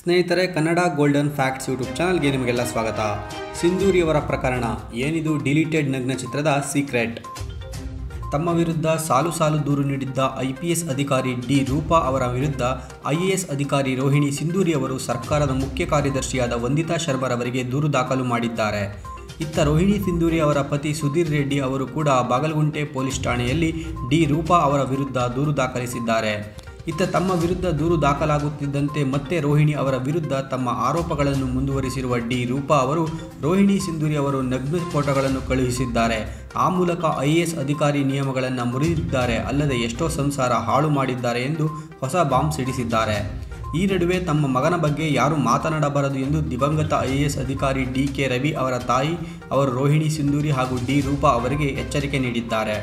ಸ್ನೇಹಿತರೆ Kannada golden facts YouTube ಚಾನಲ್ಗೆ ನಿಮಗೆಲ್ಲ ಸ್ವಾಗತ ಸಿಂಧೂರಿಯವರ ಪ್ರಕರಣ ಏನಿದು ಡಿಲೀಟೆಡ್ ನಗ್ನ ಚಿತ್ರದ ಸೀಕ್ರೆಟ್ ತಮ್ಮ ವಿರುದ್ಧ ಸಾಲು ಸಾಲು ದೂರು ನೀಡಿದ್ದ ಐ ಪಿ ಎಸ್ ಅಧಿಕಾರಿ ಡಿ ರೂಪಾ ಅವರ ವಿರುದ್ಧ ಐ ಎ ಎಸ್ ಅಧಿಕಾರಿ ರೋಹಿಣಿ ಸಿಂಧೂರಿ ಅವರು ಸರ್ಕಾರದ ಮುಖ್ಯ ಕಾರ್ಯದರ್ಶಿಯಾದ ವಂದಿತಾ ಶರ್ಮರವರಿಗೆ ದೂರು ದಾಖಲು ಮಾಡಿದ್ದಾರೆ ಇತ್ತ ರೋಹಿಣಿ ಸಿಂಧೂರಿ ಅವರ ಪತಿ ಸುಧೀರ್ ರೆಡ್ಡಿ ಅವರು ಕೂಡ ಬಾಗಲಗುಂಟೆ ಪೊಲೀಸ್ ಠಾಣೆಯಲ್ಲಿ ಡಿ ರೂಪಾ ಅವರ ವಿರುದ್ಧ ದೂರು ದಾಖಲಿಸಿದ್ದಾರೆ ಇತ್ತ ತಮ್ಮ ವಿರುದ್ಧ ದೂರು ದಾಖಲಾಗುತ್ತಿದ್ದಂತೆ ಮತ್ತೆ ರೋಹಿಣಿ ಅವರ ವಿರುದ್ಧ ತಮ್ಮ ಆರೋಪಗಳನ್ನು ಮುಂದುವರಿಸಿರುವ ಡಿ ರೂಪಾ ಅವರು ರೋಹಿಣಿ ಸಿಂಧೂರಿ ಅವರು ನಗ್ನ ಫೋಟೋಗಳನ್ನು ಕಳುಹಿಸಿದ್ದಾರೆ ಆ ಮೂಲಕ ಐ ಎ ಎಸ್ ಅಧಿಕಾರಿ ನಿಯಮಗಳನ್ನು ಮುರಿದಿದ್ದಾರೆ ಅಲ್ಲದೆ ಎಷ್ಟೋ ಸಂಸಾರ ಹಾಳು ಮಾಡಿದ್ದಾರೆ ಎಂದು ಹೊಸ ಬಾಂಬ್ ಸಿಡಿಸಿದ್ದಾರೆ ಈ ನಡುವೆ ತಮ್ಮ ಮಗನ ಬಗ್ಗೆ ಯಾರು ಮಾತನಾಡಬಾರದು ಎಂದು ದಿವಂಗತ ಐ ಎ ಎಸ್ ಅಧಿಕಾರಿ ಡಿ ಕೆ ರವಿ ಅವರ ತಾಯಿ ಅವರು ರೋಹಿಣಿ ಸಿಂಧೂರಿ ಹಾಗೂ ಡಿ ರೂಪಾ ಅವರಿಗೆ ಎಚ್ಚರಿಕೆ ನೀಡಿದ್ದಾರೆ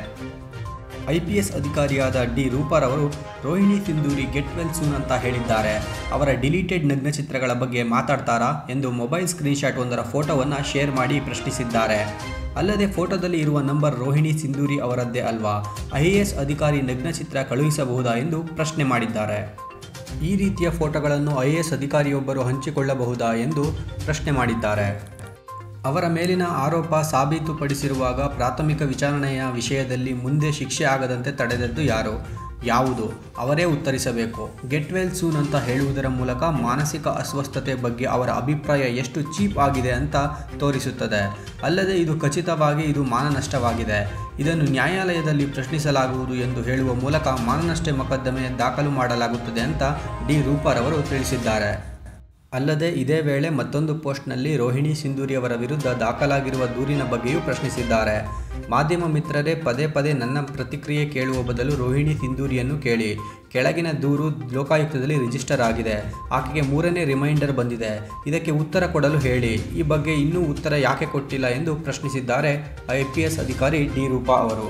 ಐ ಪಿ ಎಸ್ ಅಧಿಕಾರಿಯಾದ ಡಿ ರೂಪಾರವರು Rohini Sindhuri get well soon ಅಂತ ಹೇಳಿದ್ದಾರೆ ಅವರ ಡಿಲೀಟೆಡ್ ನಗ್ನ ಚಿತ್ರಗಳ ಬಗ್ಗೆ ಮಾತಾಡ್ತಾರಾ ಎಂದು ಮೊಬೈಲ್ ಸ್ಕ್ರೀನ್ಶಾಟ್ ಒಂದರ ಫೋಟೋವನ್ನು ಶೇರ್ ಮಾಡಿ ಪ್ರಶ್ನಿಸಿದ್ದಾರೆ ಅಲ್ಲದೆ ಫೋಟೋದಲ್ಲಿ ಇರುವ ನಂಬರ್ ರೋಹಿಣಿ ಸಿಂಧೂರಿ ಅವರದ್ದೇ ಅಲ್ವಾ ಐ ಎ ಎಸ್ ಅಧಿಕಾರಿ ನಗ್ನ ಚಿತ್ರ ಕಳುಹಿಸಬಹುದಾ ಎಂದು ಪ್ರಶ್ನೆ ಮಾಡಿದ್ದಾರೆ ಈ ರೀತಿಯ ಫೋಟೋಗಳನ್ನು ಐ ಎ ಎಸ್ ಅಧಿಕಾರಿಯೊಬ್ಬರು ಹಂಚಿಕೊಳ್ಳಬಹುದಾ ಎಂದು ಪ್ರಶ್ನೆ ಮಾಡಿದ್ದಾರೆ ಅವರ ಮೇಲಿನ ಆರೋಪ ಸಾಬೀತುಪಡಿಸಿರುವಾಗ ಪ್ರಾಥಮಿಕ ವಿಚಾರಣೆಯ ವಿಷಯದಲ್ಲಿ ಮುಂದೆ ಶಿಕ್ಷೆ ಆಗದಂತೆ ತಡೆದದ್ದು ಯಾರು ಯಾವುದು ಅವರೇ ಉತ್ತರಿಸಬೇಕು ಗೆಟ್ ವೆಲ್ ಸೂನ್ ಅಂತ ಹೇಳುವುದರ ಮೂಲಕ ಮಾನಸಿಕ ಅಸ್ವಸ್ಥತೆ ಬಗ್ಗೆ ಅವರ ಅಭಿಪ್ರಾಯ ಎಷ್ಟು ಚೀಪ್ ಆಗಿದೆ ಅಂತ ತೋರಿಸುತ್ತದೆ ಅಲ್ಲದೆ ಇದು ಖಚಿತವಾಗಿ ಇದು ಮಾನನಷ್ಟವಾಗಿದೆ ಇದನ್ನು ನ್ಯಾಯಾಲಯದಲ್ಲಿ ಪ್ರಶ್ನಿಸಲಾಗುವುದು ಎಂದು ಹೇಳುವ ಮೂಲಕ ಮಾನನಷ್ಟ ಮೊಕದ್ದಮೆ ದಾಖಲು ಮಾಡಲಾಗುತ್ತದೆ ಅಂತ ಡಿ ರೂಪಾರವರು ತಿಳಿಸಿದ್ದಾರೆ ಅಲ್ಲದೆ ಇದೇ ವೇಳೆ ಮತ್ತೊಂದು ಪೋಸ್ಟ್ನಲ್ಲಿ ರೋಹಿಣಿ ಸಿಂಧೂರಿ ಅವರ ವಿರುದ್ಧ ದಾಖಲಾಗಿರುವ ದೂರಿನ ಬಗ್ಗೆಯೂ ಪ್ರಶ್ನಿಸಿದ್ದಾರೆ ಮಾಧ್ಯಮ ಮಿತ್ರರೇ ಪದೇ ಪದೇ ನನ್ನ ಪ್ರತಿಕ್ರಿಯೆ ಕೇಳುವ ಬದಲು ರೋಹಿಣಿ ಸಿಂಧೂರಿಯನ್ನು ಕೇಳಿ ಕೆಳಗಿನ ದೂರು ಲೋಕಾಯುಕ್ತದಲ್ಲಿ ರಿಜಿಸ್ಟರ್ ಆಗಿದೆ ಆಕೆಗೆ ಮೂರನೇ ರಿಮೈಂಡರ್ ಬಂದಿದೆ ಇದಕ್ಕೆ ಉತ್ತರ ಕೊಡಲು ಹೇಳಿ ಈ ಬಗ್ಗೆ ಇನ್ನೂ ಉತ್ತರ ಯಾಕೆ ಕೊಟ್ಟಿಲ್ಲ ಎಂದು ಪ್ರಶ್ನಿಸಿದ್ದಾರೆ ಐ ಪಿ ಎಸ್ ಅಧಿಕಾರಿ ಡಿ ರೂಪಾ ಅವರು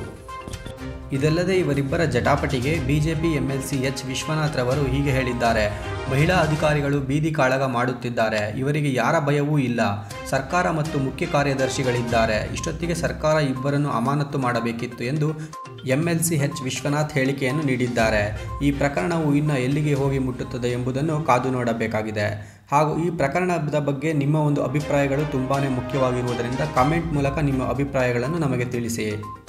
ಇದಲ್ಲದೆ ಇವರಿಬ್ಬರ ಜಟಾಪಟಿಗೆ ಬಿಜೆಪಿ ಎಂಎಲ್ಸಿ ಎಚ್ ವಿಶ್ವನಾಥ್ ರವರು ಹೀಗೆ ಹೇಳಿದ್ದಾರೆ ಮಹಿಳಾ ಅಧಿಕಾರಿಗಳು ಬೀದಿ ಕಾಳಗ ಮಾಡುತ್ತಿದ್ದಾರೆ ಇವರಿಗೆ ಯಾರ ಭಯವೂ ಇಲ್ಲ ಸರ್ಕಾರ ಮತ್ತು ಮುಖ್ಯ ಕಾರ್ಯದರ್ಶಿಗಳಿದ್ದಾರೆ ಇಷ್ಟೊತ್ತಿಗೆ ಸರ್ಕಾರ ಇಬ್ಬರನ್ನು ಅಮಾನತು ಮಾಡಬೇಕಿತ್ತು ಎಂದು ಎಂಎಲ್ಸಿ ಎಚ್ ವಿಶ್ವನಾಥ್ ಹೇಳಿಕೆಯನ್ನು ನೀಡಿದ್ದಾರೆ ಈ ಪ್ರಕರಣವು ಇನ್ನು ಎಲ್ಲಿಗೆ ಹೋಗಿ ಮುಟ್ಟುತ್ತದೆ ಎಂಬುದನ್ನು ಕಾದು ನೋಡಬೇಕಾಗಿದೆ ಹಾಗೂ ಈ ಪ್ರಕರಣದ ಬಗ್ಗೆ ನಿಮ್ಮ ಒಂದು ಅಭಿಪ್ರಾಯಗಳು ತುಂಬಾ ಮುಖ್ಯವಾಗಿರುವುದರಿಂದ ಕಾಮೆಂಟ್ ಮೂಲಕ ನಿಮ್ಮ ಅಭಿಪ್ರಾಯಗಳನ್ನು ನಮಗೆ ತಿಳಿಸಿ